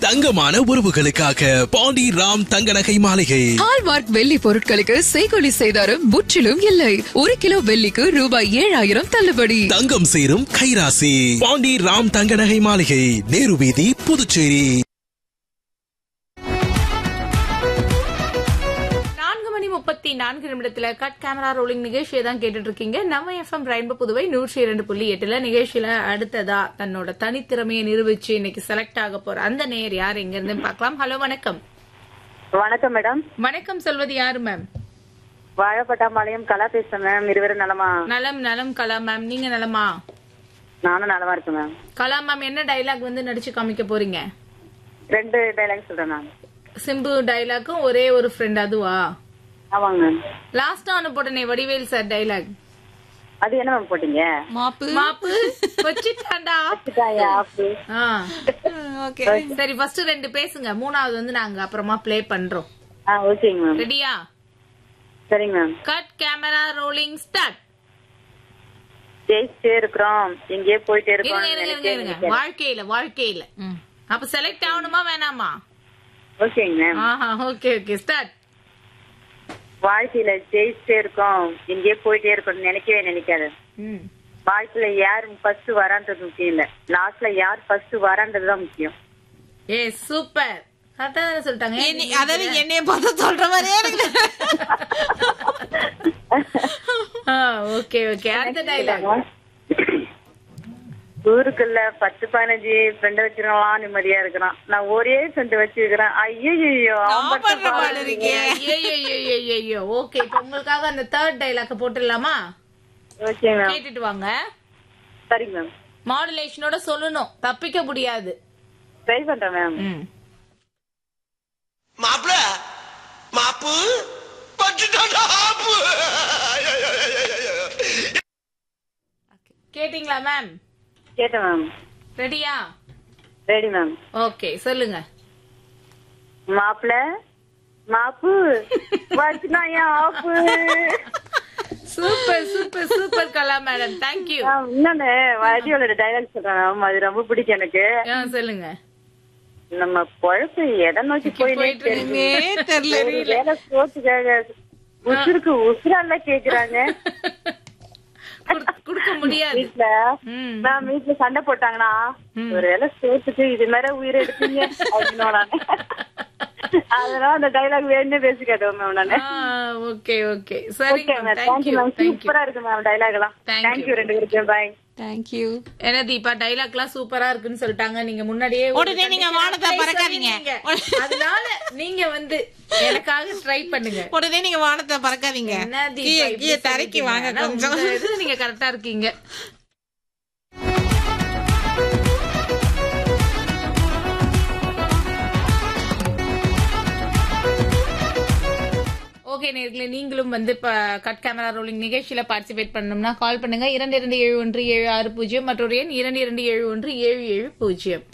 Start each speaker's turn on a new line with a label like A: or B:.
A: தங்கமான உறவுகளுக்காக பாண்டி ராம் தங்க நகை மாளிகை
B: ஹால்மார்க் வெள்ளி பொருட்களுக்கு செய்கொலி செய்தாரும் முற்றிலும் இல்லை ஒரு கிலோ வெள்ளிக்கு ரூபாய் ஏழாயிரம் தள்ளுபடி
A: தங்கம் சேரும் கைராசி பாண்டி ராம் தங்க நகை மாளிகை நேரு வீதி புதுச்சேரி
C: நான்கு மணி முப்பத்தி நான்கு நிமிடத்துல கட் கேமரா ரோலிங் நிகழ்ச்சியை தான் கேட்டுட்டு இருக்கீங்க நம்ம எஃப்எம் ரெயின்போ புதுவை நூற்றி இரண்டு புள்ளி எட்டுல நிகழ்ச்சியில அடுத்ததா தன்னோட தனித்திறமையை நிரூபிச்சு இன்னைக்கு செலக்ட் ஆக போற அந்த நேர் யார் எங்க இருந்து பார்க்கலாம் ஹலோ வணக்கம்
D: வணக்கம் மேடம்
C: வணக்கம் சொல்வது யாரு மேம்
D: வாழப்பட்டாம்பாளையம் கலா பேசுறேன் மேம் இருவரும் நலமா
C: நலம் நலம் கலா மேம் நீங்க நலமா
D: நானும் நலமா இருக்கேன் மேம்
C: கலா மேம் என்ன டைலாக் வந்து நடிச்சு காமிக்க போறீங்க
D: ரெண்டு டைலாக் சொல்றேன் மேம்
C: சிம்பு டைலாக்கும் ஒரே ஒரு ஃப்ரெண்ட் அதுவா
D: ஆமாங்க மேம்
C: லாஸ்டா ஒன்னு போட்டனே வடிவேல் சார் டைலாக்
D: அது என்ன மேம் போட்டீங்க
B: மாப்பு
C: மாப்பு வச்சுட்டாண்டா
D: வச்சுட்டாயா, ஆப்பு.
C: ஆ.
B: ஓகே
C: சரி ஃபர்ஸ்ட் ரெண்டு பேசுங்க மூணாவது வந்து நாங்க அப்புறமா ப்ளே பண்றோம்
D: ஆ ஓகேங்க மேம்
C: ரெடியா
D: சரிங்க ma'am
C: cut camera rolling start
D: ஜெயிச்சுட்டே இருக்கிறோம் எங்கேயோ போயிட்டே இருக்கோம்
C: இருங்க இருங்க இருங்க இருங்க வாழ்க்கையில வாழ்க்கையில ம். அப்ப செலக்ட் ஆகணுமா வேணாமா
D: ஓகேங்க மேம்
C: ஆஹா ஓகே ஓகே ஸ்டார்ட்
D: வாழ்க்கையில ஜெயிச்சுட்டே இருக்கோம் எங்கேயோ போயிட்டே இருக்கோம் நினைக்கவே நினைக்காது
C: ம்
D: வாழ்க்கையில யார் ஃபர்ஸ்ட் வரான்றது முக்கியம் இல்ல லாஸ்ட்ல யார் ஃபர்ஸ்ட் வரான்றதுதான் முக்கியம்
C: ஏ சூப்பர் கரெக்டா தானே சொல்லிட்டாங்க ஏன் நீங்க
E: அதாவது என்னைய பார்த்து சொல்ற மாதிரியே இருக்கு
C: ஓகே ஓகே அடுத்த டைலாக்
D: ஊருக்குள்ள பத்து பதினஞ்சு ஃப்ரெண்ட் வச்சிருக்கலாம் நிம்மதியா இருக்கிறான் நான் ஒரே ஃப்ரெண்ட் வச்சிருக்கிறேன் ஐயோ
E: நான் பண்ற மாதிரி இருக்கே
C: ஐயோ ஓகே இப்ப உங்களுக்காக அந்த தேர்ட் டைலாக் போட்டுடலாமா
D: ஓகே மேம்
C: கேட்டுட்டு வாங்க
D: சரிங்க மேம்
C: மாடுலேஷனோட சொல்லணும் தப்பிக்க முடியாது
D: ட்ரை பண்றேன் மேம்
C: ம்
F: மாப்பிள மாப்பு பட்டுட்டாடா ஆப்பு
C: கேட்டிங்களா மேம்
D: கேட்டேன் மேம்
C: ரெடியா
D: ரெடி மேம்
C: ஓகே சொல்லுங்க
D: மாப்பிள மாப்பு வச்சுனா ஏன் ஆப்பு
C: super super super Kala madam thank you
D: ma'am, இன்னொன்னு வடியோட டைலாக் சொல்றேன் மேம் அது ரொம்ப பிடிக்கும் எனக்கு
C: சொல்லுங்க
D: நம்ம குழப்ப எதை நோக்கி போய்
C: போயிட்டு
D: தெரியுமே
E: தெரியல
D: ஒரு வேலை சோத்துக்காக உசுருக்கு உசுரால கேக்குறாங்க
C: குடுக்க- குடுக்க முடியாது
D: வீட்டுல
C: ம்.
D: மேம் வீட்டுல சண்டை போட்டாங்கன்னா ஒரு வேலை சோத்துக்கு இது மாதிரி உயிரை எடுப்பீங்க அப்படின்னு நானு அதனால அந்த டைலாக் வேணும்னே பேசி கேட்டோம் மேம் நானு
C: ஓகே ஓகே
D: ஓகே
C: சரிங்க
D: ma'am
C: thank you
D: thank you ma'am
C: thank you
D: சூப்பரா இருக்கு மேம் டைலாக் எல்லாம்
C: Thank you.
D: தேங்க்யூ ரெண்டு பேருக்கும் பாய்
B: தேங்க்யூ
C: என்ன தீபா டைலாக் எல்லாம் சூப்பரா இருக்குன்னு சொல்லிட்டாங்க நீங்க முன்னாடியே ஒரு
E: உடனே நீங்க
C: condition
E: வானத்தை
C: apply
E: பறக்காதீங்க.
C: சொல்லிருந்தீங்க. அதனால நீங்க வந்து எனக்காக ட்ரை பண்ணுங்க
E: உடனே நீங்க வானத்தை பறக்காதீங்க
C: என்ன தீபா
E: கீழே
C: இப்படி
E: கீழே தரைக்கு
C: சொல்லிட்டீங்க?
E: வாங்க
C: ஆனா
E: கொஞ்சம்
C: உங்க இது நீங்க கரெக்டா இருக்கீங்க ஓகே நேர்களே நீங்களும் வந்து இப்ப கட் கேமரா ரோலிங் நிகழ்ச்சியில பார்ட்டிசிபேட் பண்ணணும்னா கால் பண்ணுங்க இரண்டு இரண்டு ஏழு ஒன்று ஏழு ஆறு பூஜ்ஜியம் மற்றொரு எண் இரண்டு இரண்டு ஏழு ஒன்று ஏழு ஏழு பூஜ்ஜியம்